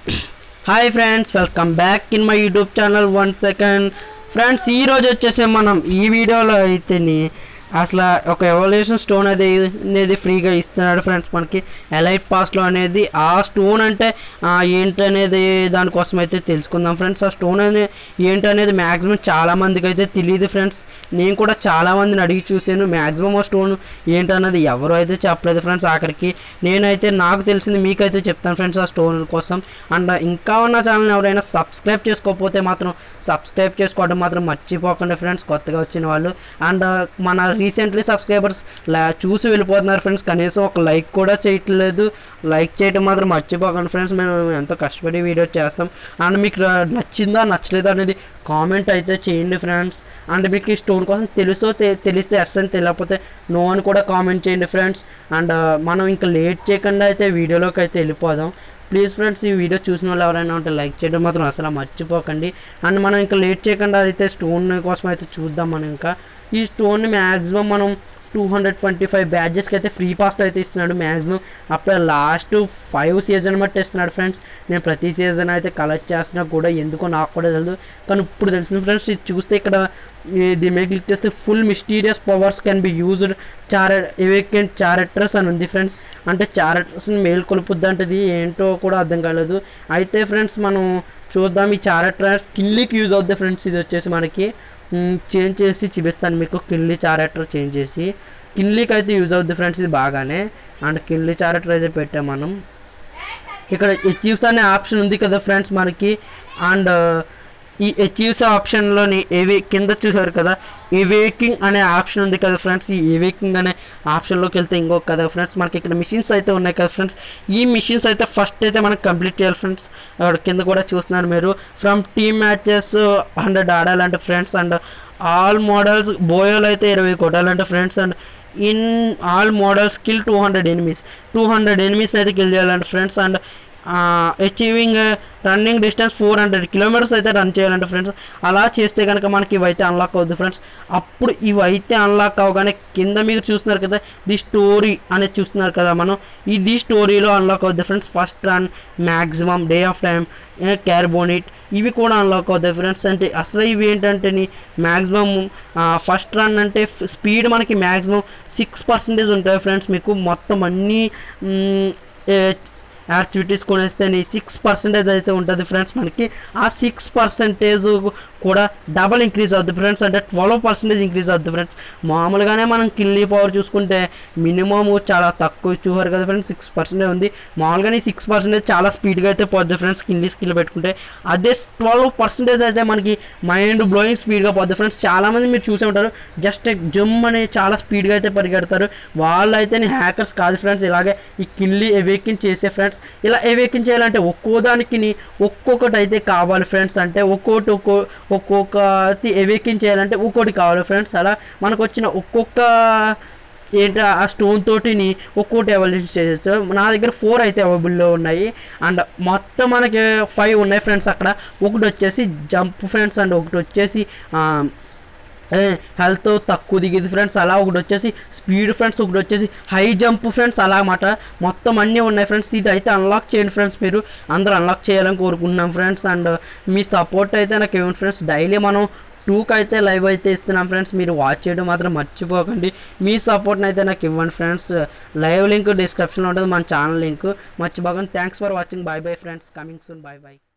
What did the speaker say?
hi friends welcome back in my YouTube channel one second friends ఈ రోజు వచ్చేసి మనం ఈ వీడియోలో అయితేని అసలు ఒక ఎవల్యూషన్ స్టోన్ అది అనేది ఫ్రీగా ఇస్తున్నాడు ఫ్రెండ్స్ మనకి ఎలైట్ పాస్లో అనేది ఆ స్టోన్ అంటే ఆ, ఏంటనేది దానికోసం అయితే తెలుసుకుందాం ఫ్రెండ్స్ ఆ స్టోన్ అనే ఏంటనేది మ్యాక్సిమం చాలా మందికి అయితే తెలియదు ఫ్రెండ్స్ నేను కూడా చాలా మందిని అడిగి చూశాను మ్యాక్సిమం ఆ స్టోన్ ఏంటన్నది ఎవరు అయితే చెప్పలేదు ఫ్రెండ్స్ ఆఖరికి నేనైతే నాకు తెలిసింది మీకైతే చెప్తాను ఫ్రెండ్స్ ఆ స్టోన్ కోసం అండ్ ఇంకా ఉన్న ఛానల్ ఎవరైనా సబ్స్క్రైబ్ చేసుకోకపోతే మాత్రం సబ్స్క్రైబ్ చేసుకోవడం మాత్రం మర్చిపోకండి ఫ్రెండ్స్ కొత్తగా వచ్చిన వాళ్ళు అండ్ మన రీసెంట్లీ సబ్స్క్రైబర్స్ చూసి వెళ్ళిపోతున్నారు ఫ్రెండ్స్ కనీసం ఒక లైక్ కూడా చేయట్లేదు లైక్ చేయడం మాత్రం మర్చిపోకండి ఫ్రెండ్స్ మేము ఎంతో కష్టపడి వీడియో చేస్తాం అండ్ మీకు ర- నచ్చిందా నచ్చలేదా అనేది కామెంట్ అయితే చేయండి ఫ్రెండ్స్ అండ్ మీకు ఈ స్టోన్ కోసం తెలుసో తె- తెలిస్తే ఎస్ అని తెలియకపోతే నో అని కూడా కామెంట్ చేయండి ఫ్రెండ్స్ అండ్ మనం ఇంకా లేట్ చేయకుండా అయితే వీడియోలోకి అయితే వెళ్ళిపోదాం ప్లీజ్ ఫ్రెండ్స్ ఈ వీడియో చూసిన వాళ్ళు ఎవరైనా ఉంటే లైక్ చేయడం మాత్రం అసలు మర్చిపోకండి అండ్ మనం ఇంకా లేట్ చేయకుండా అయితే స్టోన్ కోసం అయితే చూద్దాం మనం ఇంకా ఈ స్టోన్ మ్యాక్సిమం మనం టూ హండ్రెడ్ ట్వంటీ ఫైవ్ బ్యాచెస్కి అయితే ఫ్రీ పాస్లో అయితే ఇస్తున్నాడు మ్యాక్సిమం అప్పుడు లాస్ట్ ఫైవ్ సీజన్ బట్టి ఇస్తున్నాడు ఫ్రెండ్స్ నేను ప్రతి సీజన్ అయితే కలెక్ట్ చేస్తున్నా కూడా ఎందుకో నాకు కూడా తెలియదు కానీ ఇప్పుడు తెలిసింది ఫ్రెండ్స్ ఇది చూస్తే ఇక్కడ ఈ దీని మీద క్లిక్ చేస్తే full mysterious powers can be used చార ఎవేకెంట్ చారెక్టర్స్ అని ఉంది ఫ్రెండ్స్ అంటే చారెక్టర్స్ని మేల్కొలుపుద్ది అంటే ఇది ఏంటో కూడా అర్థం కాలేదు అయితే ఫ్రెండ్స్ మనం చూద్దాం ఈ చారెక్టర్ కిల్లీకి యూజ్ అవుద్ది ఫ్రెండ్స్ ఇది వచ్చేసి మనకి చేంజ్ చేసి చూపిస్తాను మీకు కిల్లీ చారెక్టర్ చేంజ్ చేసి కిల్లీకి అయితే యూజ్ అవుద్ది ఫ్రెండ్స్ ఇది బాగానే అండ్ కిల్లీ చారెక్టర్ అయితే పెట్టాం మనం ఇక్కడ అచీవ్స్ అనే ఆప్షన్ ఉంది కదా ఫ్రెండ్స్ మనకి అండ్ ఈ అచీవ్స్ ఆప్షన్లోని ఏవి కింద చూసారు కదా ఎవేకింగ్ అనే ఆప్షన్ ఉంది కదా ఫ్రెండ్స్ ఈ ఎవేకింగ్ అనే ఆప్షన్లోకి వెళ్తే ఇంకొక కదా ఫ్రెండ్స్ మనకి ఇక్కడ మిషన్స్ అయితే ఉన్నాయి కదా ఫ్రెండ్స్ ఈ మిషన్స్ అయితే ఫస్ట్ అయితే మనం కంప్లీట్ చేయాలి ఫ్రెండ్స్ అక్కడ కింద కూడా చూస్తున్నారు మీరు ఫ్రమ్ టీమ్ మ్యాచెస్ హండ్రెడ్ ఆడాలంటే ఫ్రెండ్స్ అండ్ ఆల్ మోడల్స్ బోయోలు అయితే ఇరవై కొట్టాలంటే friends and in all models kill two hundred enemies two hundred ఎనిమీస్ని అయితే కిల్ చేయాలంటే friends and achieving running distance four hundred kilometres అయితే రన్ చేయాలంటే ఫ్రెండ్స్ అలా చేస్తే కనుక మనకి ఇవైతే అన్లాక్ అవుతుంది ఫ్రెండ్స్ అప్పుడు ఇవైతే అన్లాక్ అవగానే కింద మీరు చూస్తున్నారు కదా ది స్టోరీ అనేది చూస్తున్నారు కదా మనం ఇది స్టోరీలో అన్లాక్ అవుతుంది friends first run maximum day of time carbonite ఇవి కూడా అన్లాక్ అవుతాయి ఫ్రెండ్స్ అంటే అసలు ఇవి ఏంటంటే మ్యాక్సిమం ఫస్ట్ రన్ అంటే స్పీడ్ మనకి మ్యాక్సిమం సిక్స్ పర్సెంటేజ్ ఉంటాయి ఫ్రెండ్స్ మీకు మొత్తం అన్నీ మ్, ఏ, యాక్టివిటీస్ కొనేస్తే సిక్స్ పర్సెంటేజ్ అయితే ఉంటుంది ఫ్రెండ్స్ మనకి ఆ సిక్స్ పర్సెంటేజ్ కూడా డబల్ ఇంక్రీజ్ అవుతుంది ఫ్రెండ్స్ అంటే ట్వెల్వ్ పర్సెంటేజ్ ఇంక్రీజ్ అవుతుంది ఫ్రెండ్స్ మామూలుగానే మనం కిల్లీ పవర్ చూసుకుంటే మినిమమ్ చాలా తక్కువ చూసారు కదా ఫ్రెండ్స్ సిక్స్ పర్సెంటేజ్ ఉంది మామూలుగానే సిక్స్ పర్సెంటేజ్ చాలా స్పీడ్గా అయితే పోద్ది ఫ్రెండ్స్ కిల్లీ స్కిల్ పెట్టుకుంటే అదే ట్వెల్వ్ పర్సెంటేజ్ అయితే మనకి మైండ్ బ్లోయింగ్ స్పీడ్గా పోద్ది ఫ్రెండ్స్ చాలామంది మీరు చూసే ఉంటారు జస్ట్ జమ్ అని చాలా స్పీడ్గా అయితే పరిగెడతారు వాళ్ళు అయితే హ్యాకర్స్ కాదు ఫ్రెండ్స్ ఇలాగే ఈ కిల్లీ ఎవేకిన్ చేసే ఫ్రెండ్స్ ఇలా ఎవేకిన్ చేయాలంటే ఒక్కో దానికి ఒక్కొక్కటి అయితే కావాలి ఫ్రెండ్స్ అంటే ఒక్కోటి ఒక్కో ఒక్కొక్కటి ఎవేకిన్ చేయాలంటే ఒక్కోటి కావాలి ఫ్రెండ్స్ అలా మనకు వచ్చిన ఒక్కొక్క ఏంటి ఆ స్టోన్ తోటిని ఒక్కోటి అవైలబుల్ చేయొచ్చు నా దగ్గర ఫోర్ అయితే అవైలబుల్లో ఉన్నాయి అండ్ మొత్తం మనకి ఫైవ్ ఉన్నాయి ఫ్రెండ్స్ అక్కడ ఒకటి వచ్చేసి జంప్ ఫ్రెండ్స్ అండ్ ఒకటి వచ్చేసి ఆ, హెల్త్ తక్కువ దిగింది ఫ్రెండ్స్ అలా ఒకటి వచ్చేసి స్పీడ్ ఫ్రెండ్స్ ఒకటి వచ్చేసి హై జంప్ ఫ్రెండ్స్ అలా అన్నమాట మొత్తం అన్నీ ఉన్నాయి ఫ్రెండ్స్ ఇది అయితే అన్లాక్ చేయండి ఫ్రెండ్స్ మీరు అందరూ అన్లాక్ చేయాలని కోరుకుంటున్నాం ఫ్రెండ్స్ అండ్ మీ సపోర్ట్ అయితే నాకు ఏమిటి ఫ్రెండ్స్ డైలీ మనం టూకి అయితే లైవ్ అయితే ఇస్తున్నాం ఫ్రెండ్స్ మీరు వాచ్ చేయడం మాత్రం మర్చిపోకండి మీ సపోర్ట్ని అయితే నాకు ఇవ్వండి ఫ్రెండ్స్ లైవ్ లింక్ డిస్క్రిప్షన్లో ఉంటుంది మన ఛానల్ లింక్ మర్చిపోకండి thanks for watching bye bye friends coming soon bye bye